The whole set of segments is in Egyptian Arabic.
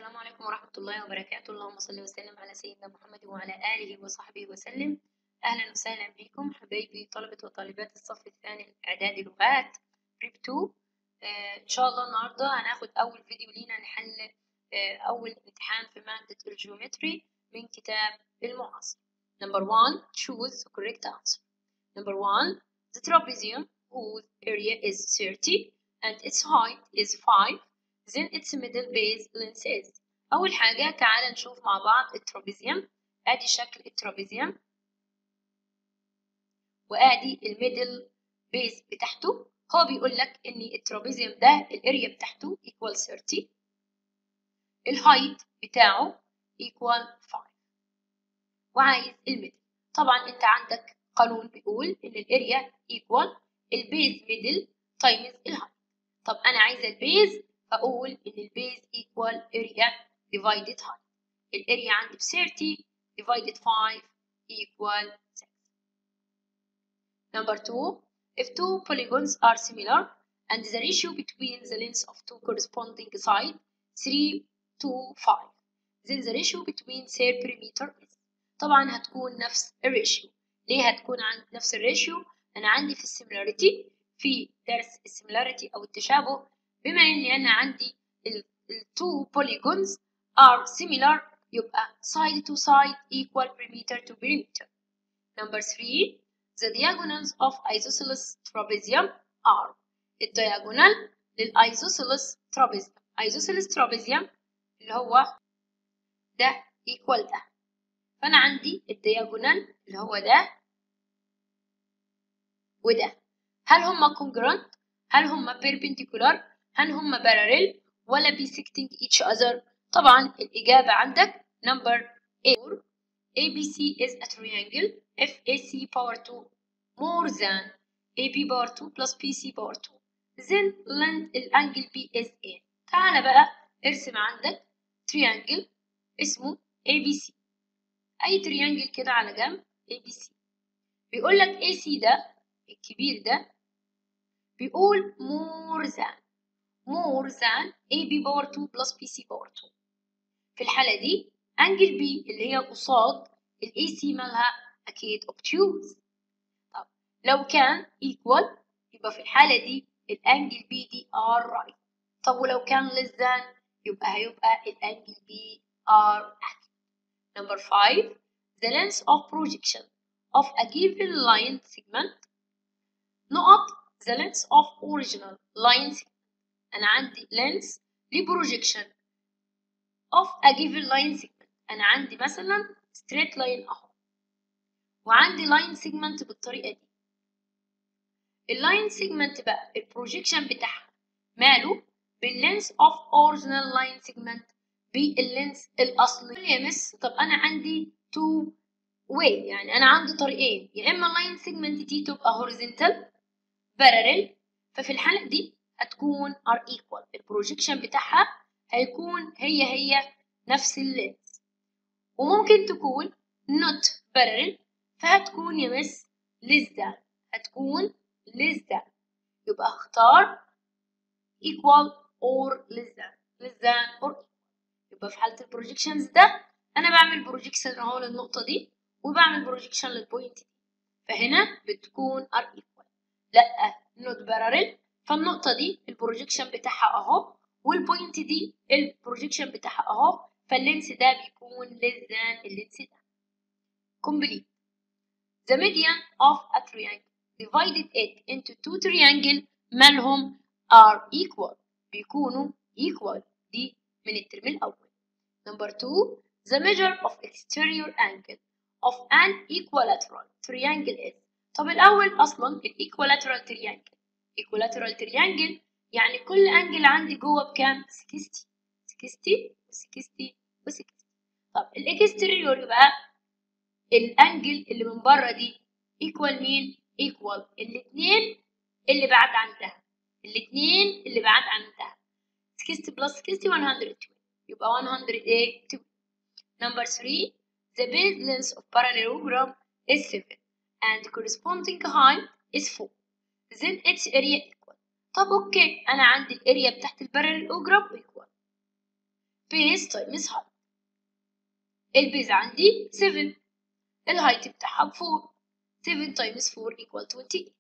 السلام عليكم ورحمة الله وبركاته اللهم صل وسلم على سيدنا محمد وعلى آله وصحبه وسلم أهلا وسهلا بكم حبايبي طلبة وطالبات الصف الثاني الإعدادي لغات بريب 2 آه إن شاء الله النهاردة هناخد أول فيديو لينا نحل آه أول امتحان في مادة الجيومتري من كتاب المعاصر Number 1 choose the correct answer Number 1 the trapezium whose area is 30 and its height is 5 then its middle base length is أول حاجة تعال نشوف مع بعض الترابيزيوم أدي شكل الترابيزيوم وأدي الميدل بيز بتاعته هو بيقول لك إن الترابيزيوم ده الأريا بتاعته equal 30 الهايت بتاعه equal 5 وعايز الميدل طبعا أنت عندك قانون بيقول إن الأريا equal البيز ميدل تايمز الهايت طب أنا عايزة البيز أقول إن البيز equal area divided height الاريا عندي ب 30 divided 5 equal 6 Number 2 if two polygons are similar and the ratio between the lengths of two corresponding sides 3 to 5 then the ratio between their perimeter is طبعا هتكون نفس الريشيو ليه هتكون عند نفس الريشيو أنا عندي في السيميلاريتي في درس السيميلاريتي أو التشابه بما إني أنا عندي ال two polygons are similar يبقى side to side equal perimeter to perimeter. Number three, the diagonals of isosceles trapezium are الدياجونال للisosceles trapezium. isosceles trapezium اللي هو ده equal ده. فأنا عندي الدياجونال اللي هو ده وده. هل هما congruent؟ هل هما perpendicular؟ هل هما parallel؟ ولا bisecting each other؟ طبعا الإجابة عندك number 4 ABC is a triangle if AC power 2 more than AB power 2 plus BC power 2 then length الانجل B is A تعال بقى ارسم عندك triangle اسمه ABC أي triangle كده على جنب ABC بيقول لك AC ده الكبير ده بيقول more than more than AB power 2 plus BC power 2 في الحالة دي أنجل بي اللي هي قصاد الاي سي مالها أكيد obtuse طب لو كان equal يبقى في الحالة دي الأنجل بي دي are right طب ولو كان less than يبقى هيبقى الأنجل بي are active number 5 the length of projection of a given line segment نقط the length of original line segment أنا عندي length لبروجيكشن of a given line segment أنا عندي مثلا straight line أهو وعندي line segment بالطريقة دي اللاين segment بقى البروجيكشن بتاعها ماله باللينس of original line segment باللينس الأصلي يا مس طب أنا عندي two way يعني أنا عندي طريقين يا إما اللاين segment دي تبقى horizontal parallel ففي الحالة دي هتكون are equal البروجيكشن بتاعها هيكون هي هي نفس اللينس وممكن تكون not parallel فهتكون يا مس less than هتكون less than يبقى اختار equal or less than less than or equal يبقى في حالة البروجيكشنز ده أنا بعمل بروجيكشن أهو للنقطة دي وبعمل بروجيكشن للبوينت دي فهنا بتكون are equal لأ not parallel فالنقطة دي البروجيكشن بتاعها أهو والبوينت دي البروجيكشن بتاعها اهو فاللينس ده بيكون less than اللينس ده complete the median of a triangle divided it into two triangle مالهم are equal بيكونوا equal دي من الترم الأول number two the measure of exterior angle of an equilateral triangle is طب الأول أصلا equilateral triangle equilateral triangle يعني كل انجل عندي جوه بكام 60 60 و60 و60 طب الاكستريور بقى الانجل اللي من بره دي ايكوال مين ايكوال الاثنين اللي بعد عن ده الاثنين اللي بعد عن ده 60 بلس 60 120 يبقى 180 number 3 the base length of parallelogram is 7 and corresponding height is 4 then its area طب اوكي انا عندي الاريا بتاعت الباراليلوجرام ايكوال base times height البيز عندي 7 الهايت بتاعها ب 4 7 times 4 equal 28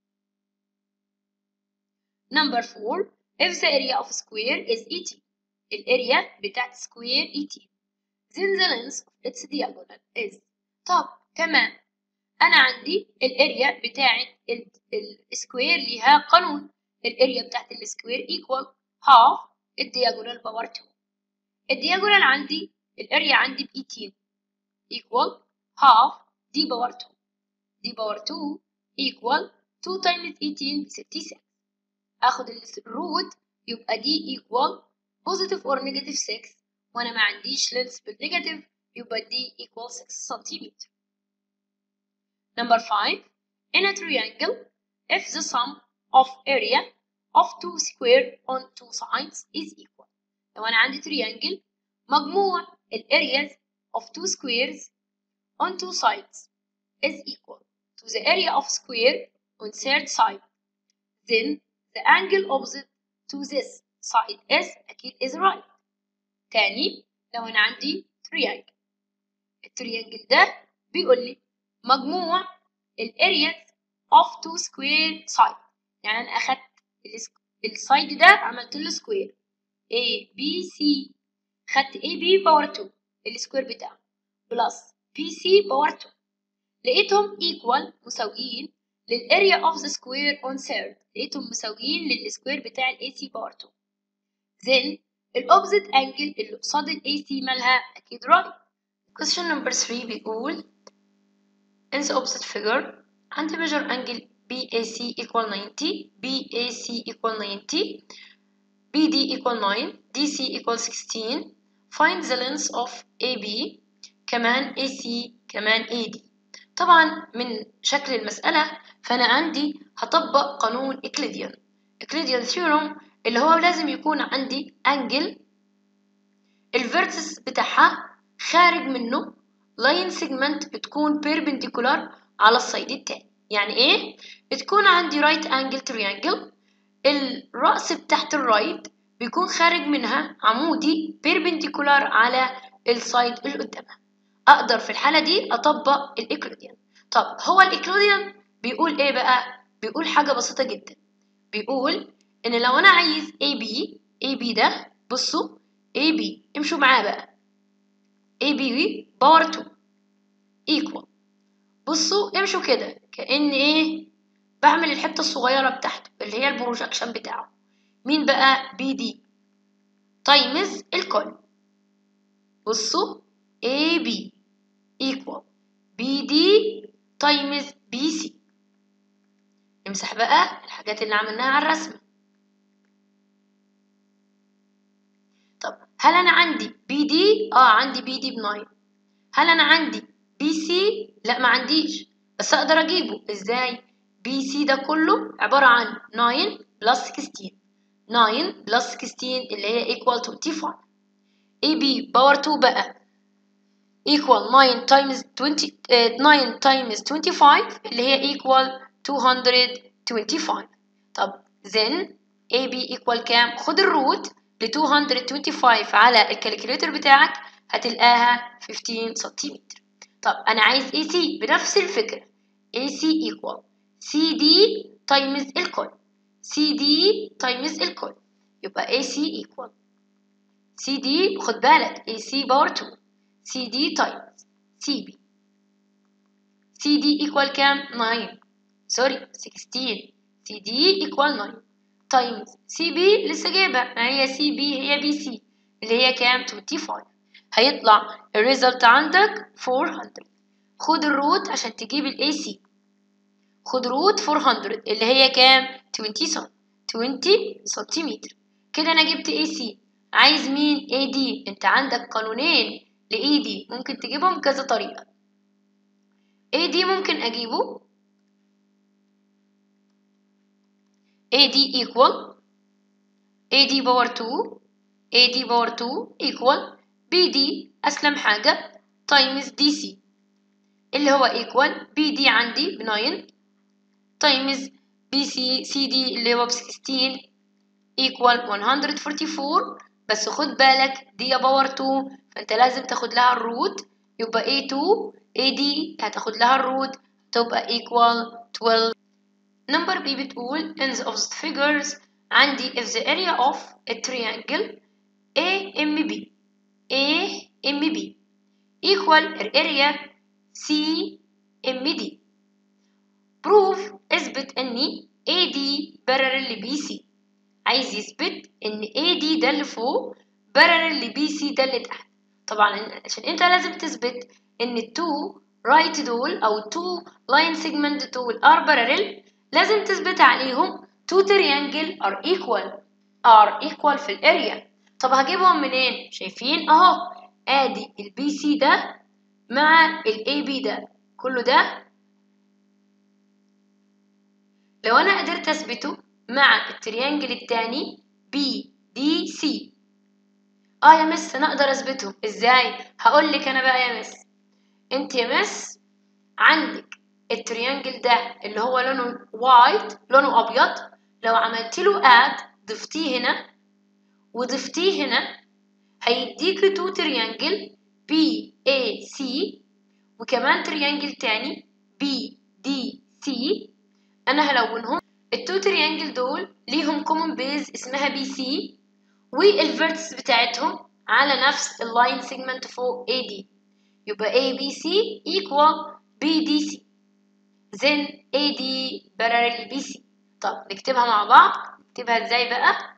number 4 if the area of square is 18 الاريا بتاعت square 18 then the length of its diagonal is طب كمان انا عندي الاريا بتاعت السكوير ليها قانون الاريا بتاعت السكوير equal half الدياجونال باور 2 الدياجونال عندي الاريا عندي ب 18 equal half دي باور 2 دي باور 2 equal 2 times 18 ب 66 اخد الروت يبقى دي equal positive or negative 6 وانا ما عنديش length بالنيجاتيف يبقى دي equal 6 سنتيمتر number 5 in a triangle if the sum of area of two square on two sides is equal لو انا عندي triangle مجموع areas of two squares on two sides is equal to the area of square on third side then the angle opposite to this side is أكيد is right تاني لو أنا عندي triangle التريانجل ده بيقول لي مجموع areas of two square side يعني أنا أخدت السايد ده عملت له سكوير A B C خدت A B باور 2 السكوير بتاعه بلس B C باور 2 لقيتهم equal مساويين للاريا اوف ذا سكوير اون third لقيتهم مساويين للسكوير بتاع الاي سي باور 2 then الاوبزيت انجل اللي قصاد الاي سي مالها اكيد right question number 3 بيقول in the opposite figure عندي measure angle BAC equal 90 BAC equal 90 BD equal 9 DC equal 16 find the length of AB كمان AC كمان AD طبعا من شكل المسألة فأنا عندي هطبق قانون إكليديان إكليديان ثيورم اللي هو لازم يكون عندي أنجل الفيرتس بتاعها خارج منه لاين سيجمنت بتكون بيربنديكولار على السايد التاني يعني ايه بتكون عندي رايت انجل تريانجل الرأس بتاعت الرايت بيكون خارج منها عمودي بيربنديكولار على السايد اللي قدامها اقدر في الحالة دي اطبق الايكلوديان طب هو الايكلوديان بيقول ايه بقى بيقول حاجة بسيطة جدا بيقول ان لو انا عايز اي بي اي بي ده بصوا اي بي امشوا معاه بقى اي بي باور 2 ايكوال بصوا امشوا كده كأن ايه بعمل الحتة الصغيرة بتاعته اللي هي البروجكشن بتاعه مين بقى بي دي تايمز الكل بصوا اي بي ايكوال بي دي تايمز بي سي نمسح بقى الحاجات اللي عملناها على الرسمة طب هل أنا عندي بي دي؟ آه عندي بي دي بناين هل أنا عندي بي سي؟ لا ما عنديش بس أقدر أجيبه إزاي؟ بي سي ده كله عبارة عن 9 بلس 16 9 بلس 16 اللي هي equal 25 اي بي باور 2 بقى equal 9 times 20 uh, 9 times 25 اللي هي equal 225 طب then AB equal كام؟ خد الروت ل 225 على الكالكوليتر بتاعك هتلقاها 15 سنتيمتر طب أنا عايز AC بنفس الفكرة AC equal CD times الكل CD times الكل يبقى AC equal CD خد بالك AC باور 2 CD times CB CD equal كام؟ 9 سوري 16 CD equal 9 times CB لسه جايبها ما هي CB هي BC اللي هي كام؟ 25 هيطلع الريزلت عندك 400 خد الروت عشان تجيب ال AC خد روت 400 اللي هي كام؟ 20 سم 20 سنتيمتر كده أنا جبت AC عايز مين؟ AD أنت عندك قانونين ل AD ممكن تجيبهم كذا طريقة AD ممكن أجيبه AD equal AD باور 2 AD باور 2 equal BD أسلم حاجة times DC اللي هو equal BD عندي ب 9 times BC CD اللي هو ب 16 equal 144 بس خد بالك دي يا باور 2 فانت لازم تاخد لها الروت يبقى A2 AD هتاخد لها الروت تبقى equal 12 number B بتقول in the opposite figures عندي if the area of a triangle AMB AMB equal area CMD prove اثبت ان AD parallel ل BC عايز يثبت ان AD ده اللي فوق parallel ل BC ده اللي تحت طبعا عشان انت لازم تثبت ان التو رايت دول او التو لاين سيجمنت دول ار parallel لازم تثبت عليهم two triangle are equal are equal في الاريا طب هجيبهم منين شايفين اهو ادي البي سي ده مع الاي بي ده كله ده لو انا قدرت اثبته مع التريانجل التاني بي دي سي اه يا مس انا اقدر اثبتهم ازاي هقول لك انا بقى يا مس انت يا مس عندك التريانجل ده اللي هو لونه وايت لونه ابيض لو عملت له اد ضفتيه هنا وضفتيه هنا هيديك تو تريانجل بي اي سي وكمان تريانجل تاني بي دي سي انا هلونهم التو تريانجل دول ليهم كومن بيز اسمها بي سي والفيرتس بتاعتهم على نفس اللاين سيجمنت فوق اي دي يبقى اي بي سي equal بي دي سي then AD parallel BC طب نكتبها مع بعض نكتبها ازاي بقى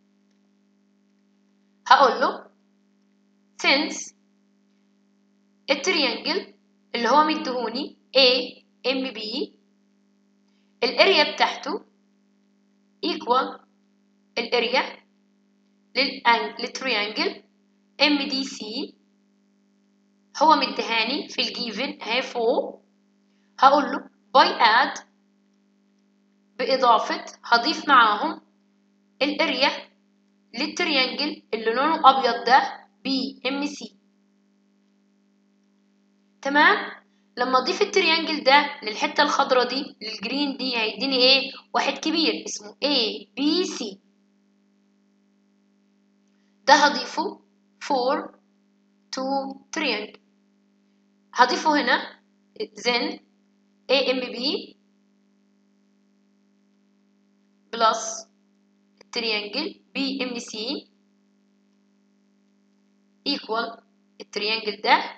هقول له since التريانجل اللي هو مديهوني A M B الاريا بتاعته equal الاريا للتريانجل ام دي سي هو مديهاني في الجيفن اهي فوق هقول له باي اد بإضافة هضيف معاهم الاريا للتريانجل اللي لونه أبيض ده بي ام سي تمام لما اضيف التريانجل ده للحته الخضراء دي للجرين دي هيديني ايه واحد كبير اسمه A B C ده هضيفه for to triangle هضيفه هنا then AMB plus التريانجل BMC equal التريانجل ده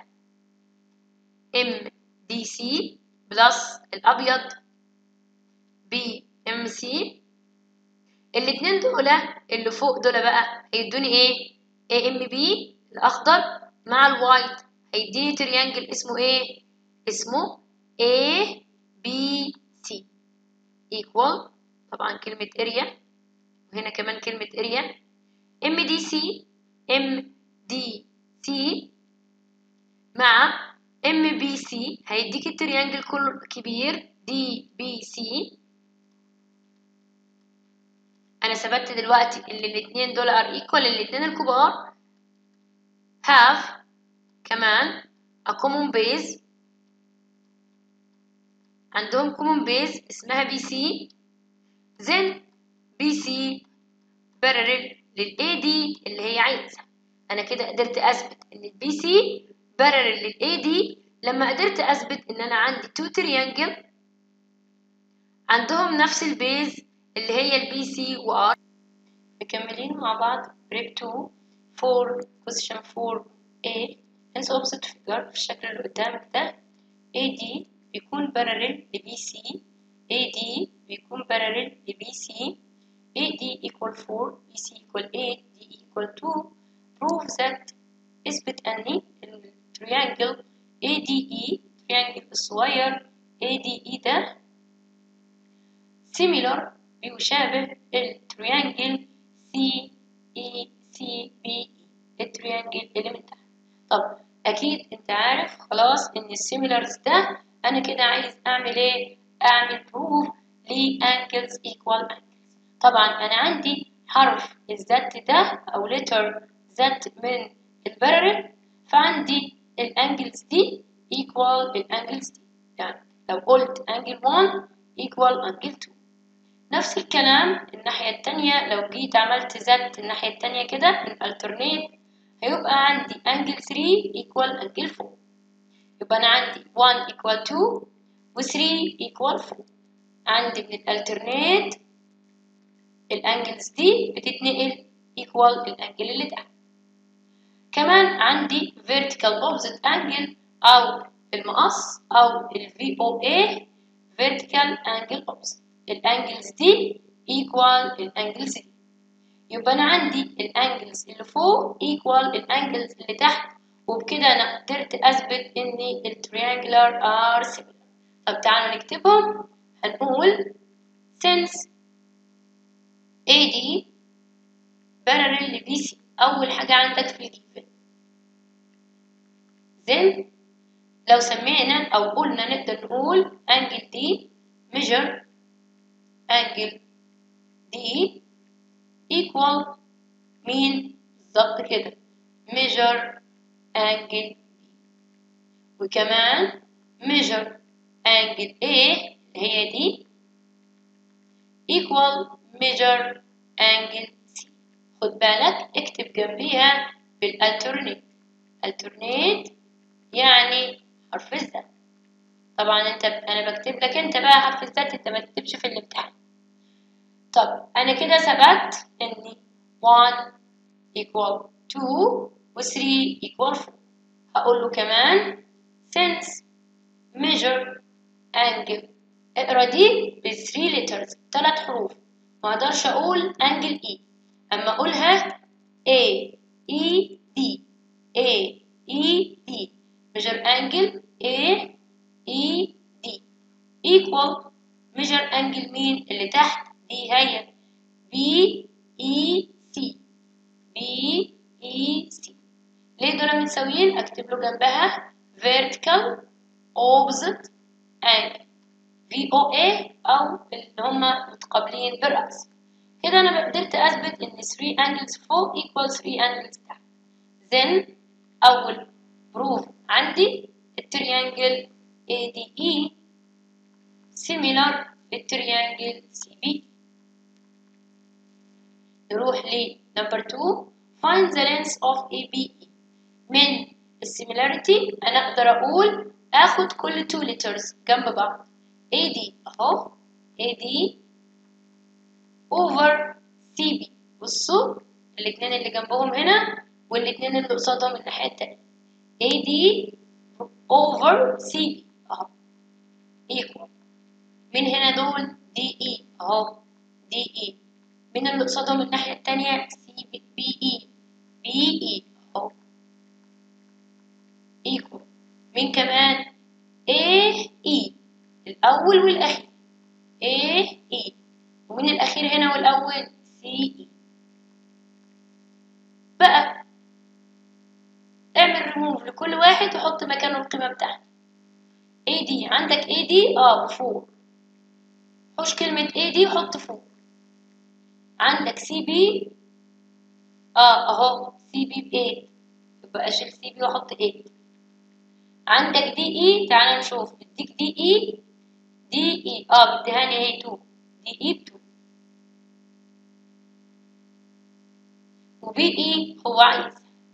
MDC بلس الأبيض BMC الاتنين دول اللي فوق دول بقى هيدوني ايه AMB الأخضر مع الوايت هيديني تريانجل اسمه ايه اسمه ABC equal طبعا كلمة اريا وهنا كمان كلمة اريا MDC MDC مع ام بي سي هيديك التريانجل كله كبير دي بي سي انا ثبت دلوقتي ان الاتنين دول ار ايكوال الاتنين الكبار have كمان a common base عندهم common base اسمها بي سي then بي سي parallel للاي دي اللي هي عايزها انا كده قدرت اثبت ان البي سي بارلل للاي دي لما قدرت اثبت ان انا عندي تو تريانجل عندهم نفس البيز اللي هي البي سي وار مكملين مع بعض بريب 2 4 بوزيشن 4 A in the opposite figure في الشكل اللي قدامك ده AD بيكون بارلل ل BC AD بيكون بارلل ل BC AD equal 4 BC equal 8 D equal 2 prove that اثبت أن التريانجل ADE التريانجل الصغير ADE ده similar بيشابه التريانجل CECBE التريانجل اللي من تحت طب أكيد أنت عارف خلاص إن السيميلرز ده أنا كده عايز أعمل إيه؟ أعمل بروف لأنجلز equal angles طبعا أنا عندي حرف الزت ده أو letter زت من البارل فعندي الانجلز دي equal الانجلز دي يعني لو قلت angle 1 equal angle 2 نفس الكلام الناحية التانية لو جيت عملت زت الناحية التانية كده من alternate هيبقى عندي angle 3 equal angle 4 يبقى أنا عندي 1 equal 2 و 3 equal 4 عندي من الالترنيت الانجلز دي بتتنقل equal الانجل اللي تحت كمان عندي vertical opposite angle أو المقص أو ال VOA vertical angle opposite الانجلز دي equal الانجلز دي يبقى أنا عندي الانجلز اللي فوق equal الانجلز اللي تحت وبكده أنا قدرت أثبت إن التريانجلر are similar طب تعالوا نكتبهم هنقول since AD parallel ل BC أول حاجة عندك في الجيفن then لو سمينا أو قلنا نقدر نقول angle D measure angle D equal مين بالظبط كده measure angle D وكمان measure angle A هي دي equal measure angle C خد بالك اكتب جنبيها بالالترنيت alternate يعني حرف الزد طبعا انت انا بكتب لك انت بقى حرف الزد انت ما تكتبش في الامتحان طب انا كده ثبت ان 1 equal 2 و 3 equal 4 هقول له كمان since measure angle اقرا دي ب 3 letters ثلاث حروف ما اقدرش اقول angle E اما اقولها A E D A E D measure angle A E D equal measure angle مين اللي تحت دي هي B E C B E C ليه دول متساويين اكتب له جنبها vertical opposite angle VOA أو اللي هما متقابلين بالرأس كده أنا قدرت أثبت إن 3 angles فوق equal 3 angles تحت then أول proof عندي التريانجل ADE similar للتريانجل CB نروح ل number 2 find the length of ABE من السيميلاريتي أنا أقدر أقول آخد كل two letters جنب بعض AD أهو AD over CB بصوا الاتنين اللي جنبهم هنا والاتنين اللي قصادهم الناحية التانية AD over CB أهو equal من هنا دول DE أهو DE من اللي قصادهم الناحية التانية CBE BE أهو equal من كمان AE الأول والأخير A E ومن الأخير هنا والأول C E بقى اعمل ريموف لكل واحد وحط مكانه القيمة بتاعته A D عندك A D اه فوق حوش كلمة A D وحط فوق عندك C B اه اهو C B ب 8 يبقى اشيل C B واحط 8 عندك دي اي تعال نشوف بديك دي اي دي اي اه بديهاني هي 2 دي اي ب 2 وبي اي هو عايز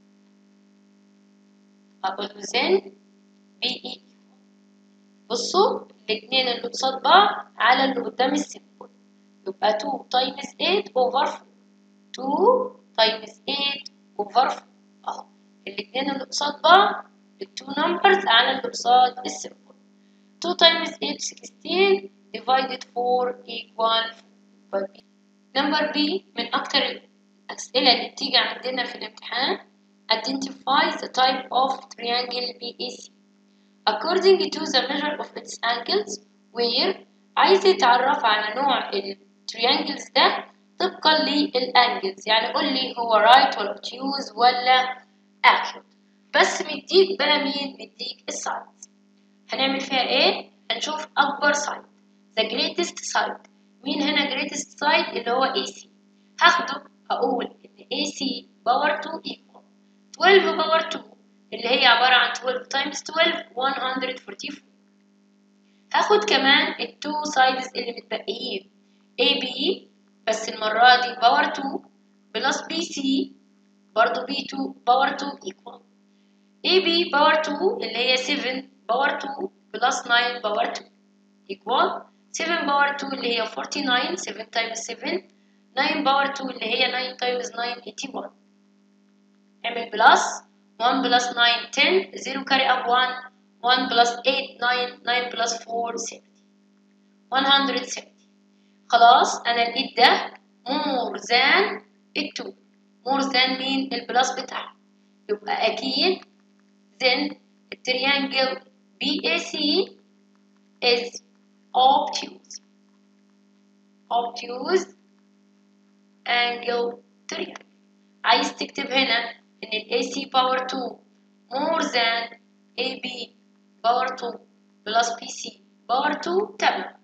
اقول له زين بي اي بصوا الاثنين اللي قصاد بعض على اللي قدام السيمبل يبقى 2 تايمز 8 اوفر 4 2 تايمز 8 اوفر 4 اهو الاثنين اللي قصاد بعض التو numbers على اللي قصاد السيمبل 2 times 8 16 divided 4 equal 4 number B من أكتر الأسئلة اللي بتيجي عندنا في الامتحان identify the type of triangle BAC according to the measure of its angles where عايز يتعرف على نوع التريانجلز ده طبقا للانجلز يعني قول لي هو right ولا obtuse ولا accurate بس مديك بقى مين مديك السايد هنعمل فيها ايه هنشوف اكبر سايد the greatest side مين هنا greatest side اللي هو AC هاخده هقول ان AC باور 2 equal 12 باور 2 اللي هي عبارة عن 12 times 12 144 هاخد كمان التو سايدز اللي متبقيين AB بس المرة دي باور 2 بلس BC برضو B2 باور 2 equal AB باور 2 اللي هي 7 باور 2 بلس 9 باور 2 equal 7 باور 2 اللي هي 49 7 times 7 9 باور 2 اللي هي 9 times 9 81 اعمل بلس 1 بلس 9 10 0 carry up 1 1 بلس 8 9 9 بلس 4 70 170 خلاص انا لقيت ده more than ال 2 more than مين البلس بتاعها يبقى اكيد then التريانجل BAC is obtuse obtuse angle triangle عايز تكتب هنا ان ال AC power 2 more than AB power 2 plus BC power 2 تمام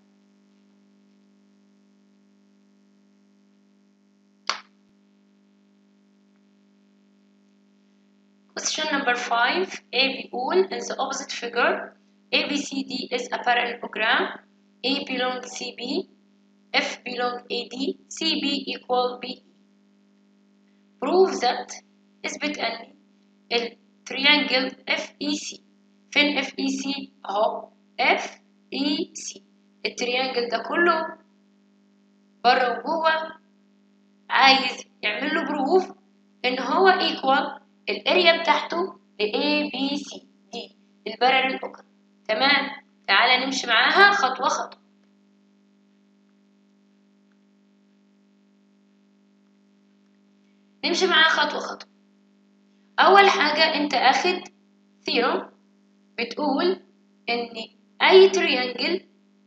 Question number 5 A بيقول in the opposite figure ABCD is a parallelogram A belong CB F belong AD CB equal BE prove that اثبت أن ال triangle FEC فين FEC أهو FEC التريانجل ده كله بره وجوه عايز يعمل له بروف إن هو equal الاريا بتاعته ل A B C دي البارل الأخرى تمام تعالى نمشي معاها خطوة خطوة نمشي معاها خطوة خطوة أول حاجة أنت أخد ثيرم بتقول إن أي تريانجل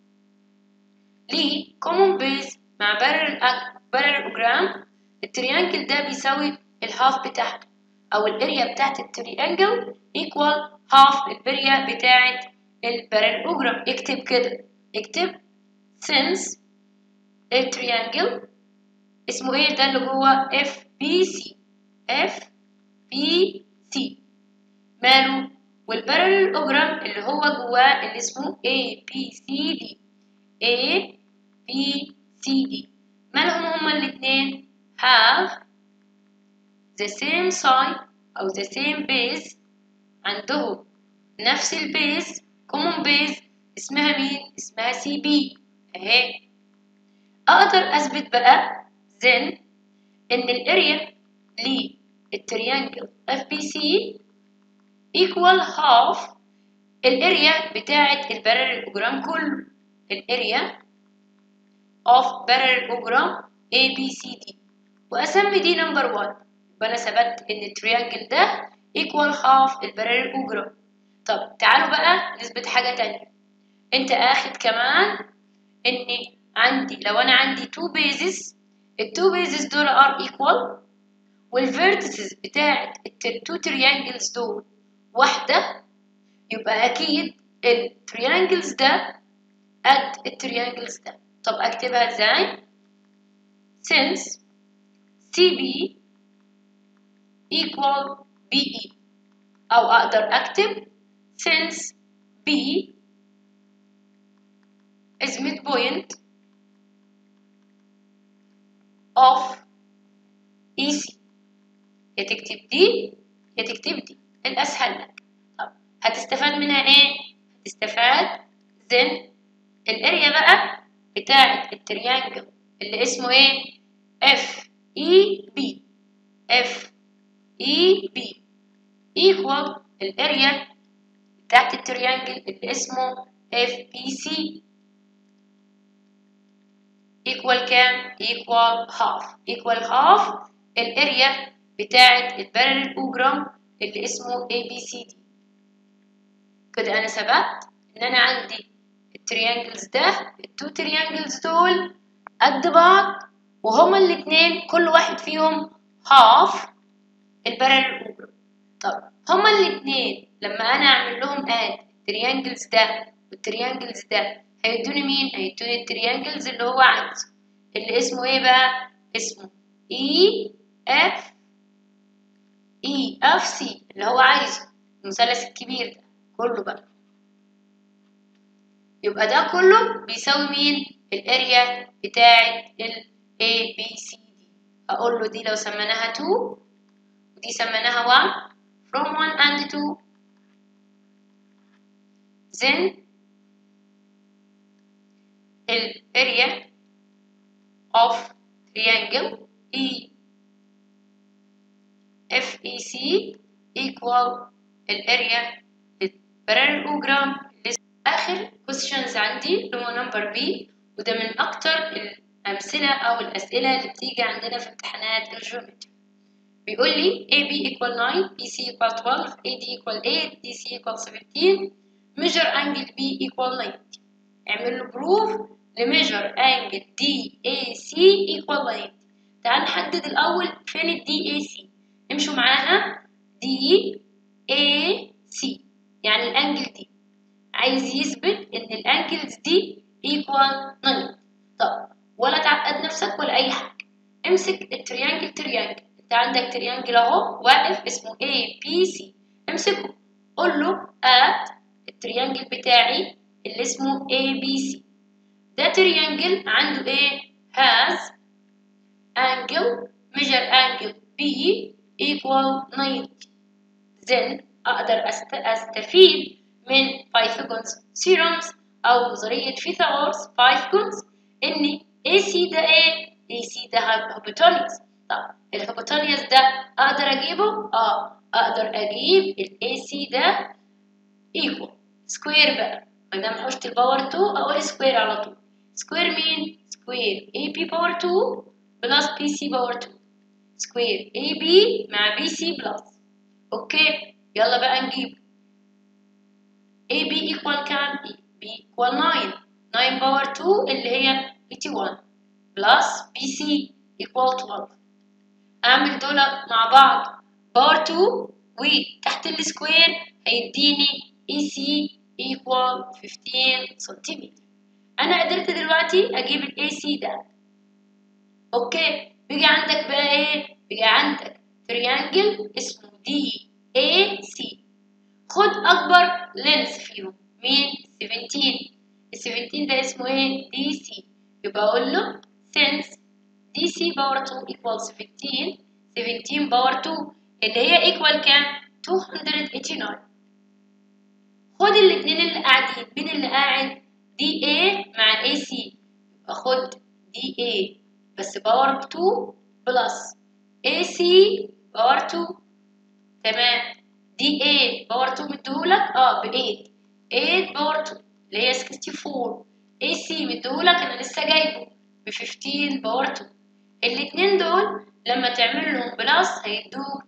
ليه common base مع parallelogram التريانجل ده بيساوي الهاف بتاعته أو الاريا بتاعت التريانجل equal half الاريا بتاعت البارالوجرام اكتب كده اكتب since التريانجل اسمه ايه ده اللي جوه اف بي سي اف بي سي ماله والبارالوجرام اللي هو جواه اللي اسمه اي بي سي دي اي بي سي دي مالهم هما الاتنين have the same side أو the same base عندهم نفس البيز common base اسمها مين؟ اسمها سي بي اهي أقدر أثبت بقى then إن الاريا للتريانجل اف بي سي equal half الاريا بتاعة البارالوجرام كله الاريا of parallelogram ABCD وأسمي دي نمبر 1 يبقى أنا ثبت إن التريانجل ده equal half البارالوجرام طب تعالوا بقى نثبت حاجة تانية أنت أخد كمان إن عندي لو أنا عندي two bases التو bases دول are equal والفيرتسز بتاعت التو تريانجلز دول واحدة يبقى أكيد التريانجلز ده قد التريانجلز ده طب أكتبها إزاي؟ since CB equal BE أو أقدر أكتب since B is midpoint of EC يا تكتب دي يا تكتب دي الأسهل لك طب هتستفاد منها إيه؟ هتستفاد then الاريا بقى بتاعة التريانجل اللي اسمه إيه؟ F E B F E B equal الاريا بتاعت التريانجل اللي اسمه FBC equal كام؟ equal half equal half الاريا بتاعت البارالوجرام اللي اسمه ABCD كده أنا ثبت إن أنا عندي التريانجلز ده التو تريانجلز دول قد بعض وهما الاتنين كل واحد فيهم half البارالوجرام طب هما الاتنين لما أنا أعمل لهم add التريانجلز ده والتريانجلز ده هيدوني مين؟ هيدوني التريانجلز اللي هو عايزه اللي اسمه ايه بقى؟ اسمه E F E F C اللي هو عايزه المثلث الكبير ده كله بقى يبقى ده كله بيساوي مين؟ الاريا بتاعة ال A B C D أقول له دي لو سميناها 2 ودي سميناها 1 from 1 and 2 then الاريا of triangle E FEC equal الاريا parallelogram آخر questions عندي اللي هو نمبر بي وده من أكتر الأمثلة أو الأسئلة اللي بتيجي عندنا في امتحانات الجيومتري بيقول لي AB equal 9 BC equal 12 AD equal 8 DC equal 17 measure angle B equal 90 اعمل له proof لميجر angle DAC equal 90 تعال نحدد الأول فين ال DAC امشوا معاها DAC يعني الانجل دي عايز يثبت ان الانجلز دي equal 9 طب ولا تعقد نفسك ولا اي حاجه امسك التريانجل تريانجل انت عندك تريانجل اهو واقف اسمه A B C امسكه قول له at التريانجل بتاعي اللي اسمه A B C ده تريانجل عنده ايه has angle measure angle B equal 90 then أقدر أست... أستفيد من بايثاغورس theorems أو نظرية فيثاغورس بايثاغورس إن AC ده إيه؟ AC ده هيبوتونيوس طب الهيبوتونيوس ده أقدر أجيبه؟ آه أقدر أجيب ال AC ده equal سكوير بقى ما دام حوشت الباور 2 أقول سكوير على طول سكوير مين؟ سكوير AB باور 2 بلس BC باور 2 سكوير AB مع BC بلس اوكي يلا بقى نجيب AB equal كام؟ B equal 9 9 باور 2 اللي هي 81 بلس BC equal 12 أعمل دول مع بعض باور 2 وتحت السكوير هيديني EC equal 15 سنتيمتر أنا قدرت دلوقتي أجيب ال AC ده أوكي بيجي عندك بقى إيه؟ بيجي عندك تريانجل اسمه دي اي سي خد اكبر لينس فيهم مين 17 ال 17 ده اسمه ايه دي سي يبقى اقول له since دي سي باور 2 equals 17 17 باور 2 اللي هي equal كام 289 خد الاتنين اللي قاعدين مين اللي قاعد دي اي مع اي سي يبقى خد دي اي بس باور 2 بلس اي سي باور 2 تمام دي 8 باور 2 مديهولك اه ب 8 8 باور 2 اللي هي 64 اي سي مديهولك انا لسه جايبه ب 15 باور 2 الاتنين دول لما تعمل لهم بلس هيدوك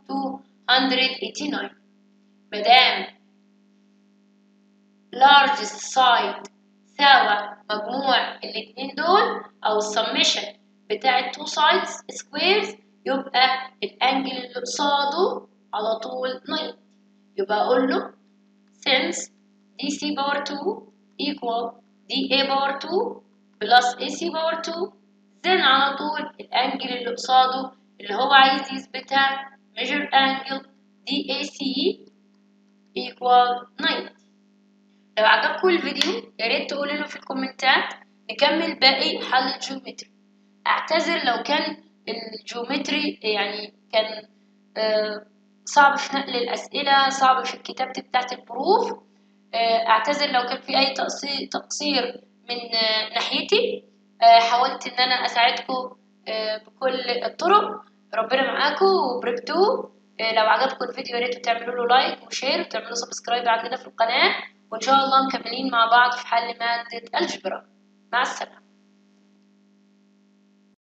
289 مادام largest side ساوى مجموع الاتنين دول او السمشن بتاع التو سايدز سكويرز يبقى الانجل اللي قصاده على طول 90 يبقى اقول له since dc باور 2 equal da باور 2 plus ac باور 2 then على طول الانجل اللي قصاده اللي هو عايز يثبتها measure angle dac equal 90 لو عجبكم الفيديو يا ريت تقولوا له في الكومنتات نكمل باقي حل الجيومتري اعتذر لو كان الجيومتري يعني كان آه صعب في نقل الأسئلة صعب في الكتابة بتاعة البروف آه اعتذر لو كان في أي تقصير من آه ناحيتي حاولت إن أنا أساعدكم بكل الطرق ربنا معاكم وبركتو لو عجبكم الفيديو يا ريت تعملوا له لايك وشير وتعملوا سبسكرايب عندنا في القناة وإن شاء الله مكملين مع بعض في حل مادة الجبرا مع السلامة